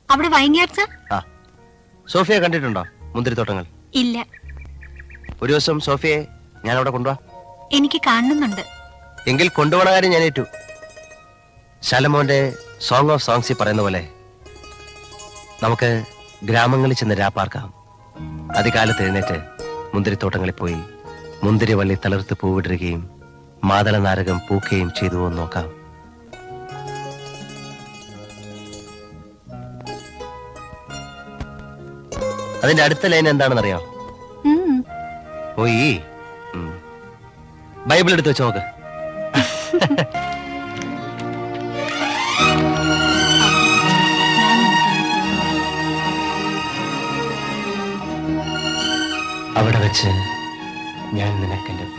അവിടെ വൈൻയാർഡ്സ് ആ സോഫിയ കണ്ടിട്ടുണ്ടോ മുന്തിരിത്തോട്ടങ്ങൾ ഇല്ല ഒരു ദിവസം സോഫിയെ ഞാൻ അവിടെ കൊണ്ടുപോവാ എനിക്ക് കാണുന്നുണ്ട് എങ്കിൽ കൊണ്ടുപോണ കാര്യം ഞാൻ ഏറ്റു ശലമോന്റെ സോങ് ഓഫ് സോങ്സിൽ പറയുന്ന പോലെ നമുക്ക് ഗ്രാമങ്ങളിൽ ചെന്ന് രാപ്പാർക്കാം അതികാലത്ത് എഴുന്നേറ്റ് മുന്തിരിത്തോട്ടങ്ങളിൽ പോയി മുന്തിരിവള്ളി തളിർത്ത് പൂവിടുകയും മാതള നാരകം പൂക്കുകയും ചെയ്തുവോ എന്ന് നോക്കാം അതിന്റെ അടുത്ത ലൈൻ എന്താണെന്നറിയോ ഉം. പോയി ഉം. ബൈബിൾ എടുത്ത് വെച്ച് നോക്ക് അവിടെ വെച്ച് ഞാൻ നിനക്കെന്റെ